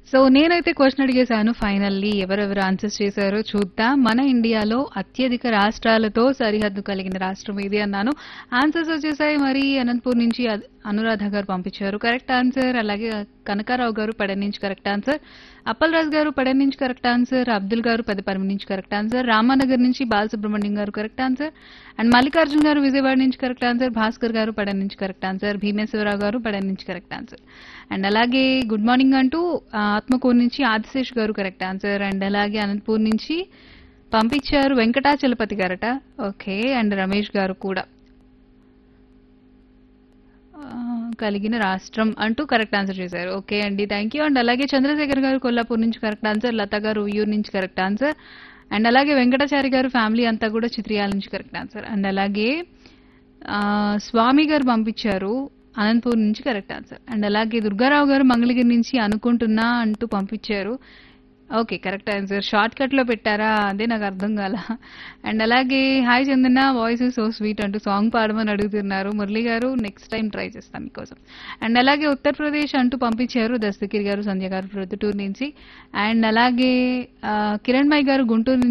so నేనైతే question అడిగేశాను finally ఎవరెవరు ఆన్సర్స్ చేశారో చూద్దాం మన ఇండియాలో అత్యధిక రాష్ట్రాలతో సరిహద్దు కలిగిన రాష్ట్రం ఏది అన్నాను ఆన్సర్స్ వచ్చేసాయి మరి అనంతపూర్ నుంచి అద్- అనురాధ గారు పంపించారు కరెక్ట్ ఆన్సర్ అలాగే కనకారావు గారు పడన్ నుంచి కరెక్ట్ ఆన్సర్ అప్పల్ రాజు గారు పడన్ నుంచి కరెక్ట్ ఆన్సర్ అబ్దుల్ గారు పెద్దపర్మి నుంచి కరెక్ట్ ఆన్సర్ రామానగర్ నుంచి బాలసుబ్రహ్మణ్యం గారు కరెక్ట్ ఆన్సర్ అండ్ మల్లికార్జున్ గారు విజయవాడ నుంచి కరెక్ట్ ఆన్సర్ భాస్కర్ గారు పడన్ నుంచి కరెక్ట్ ఆన్సర్ భీమేశ్వరరావు గారు పడన్ నుంచి కరెక్ట్ ఆన్సర్ అండ్ అలాగే గుడ్ మార్నింగ్ అంటూ ఆ, ఆత్మకూరు నుంచి ఆదిశేష్ గారు కరెక్ట్ ఆన్సర్ అండ్ అలాగే అనంతపూర్ నుంచి పంపించారు వెంకటాచలపతి గారట ఓకే అండ్ రమేష్ గారు కూడా ఆ, కలిగిన రాష్ట్రం అంటూ కరెక్ట్ ఆన్సర్ చేశారు ఓకే అండి థ్యాంక్ యూ అండ్ అలాగే చంద్రశేఖర్ గారు కొల్లాపూర్ నుంచి కరెక్ట్ ఆన్సర్ లత గారు ఉయ్యూరు నుంచి కరెక్ట్ ఆన్సర్ అండ్ అలాగే వెంకటాచారి గారు ఫ్యామిలీ అంతా కూడా చిత్రియాల నుంచి కరెక్ట్ ఆన్సర్ అండ్ అలాగే ఆ, స్వామి గారు పంపించారు అనంతపూర్ నుంచి కరెక్ట్ ఆన్సర్ అండ్ అలాగే దుర్గారావు గారు మంగళగిరి నుంచి అనుకుంటున్నా అంటూ పంపించారు okay correct answer shortcut లో పెట్టారా అదే నాకు అర్థం కాల అండ్ అలాగే hi Chandana voice so sweet అంటూ సాంగ్ పాడమని అడుగుతున్నారు మురళి గారు నెక్స్ట్ టైం ట్రై చేస్తాం మీకోసం అండ్ అలాగే ఉత్తరప్రదేశ్ అంటూ పంపించారు దస్తగిరి గారు సంధ్య గారు ప్రొద్దుటూరు నుంచి అండ్ అలాగే ఆ, కిరణ్ మై గారు గుంటూరు నుంచి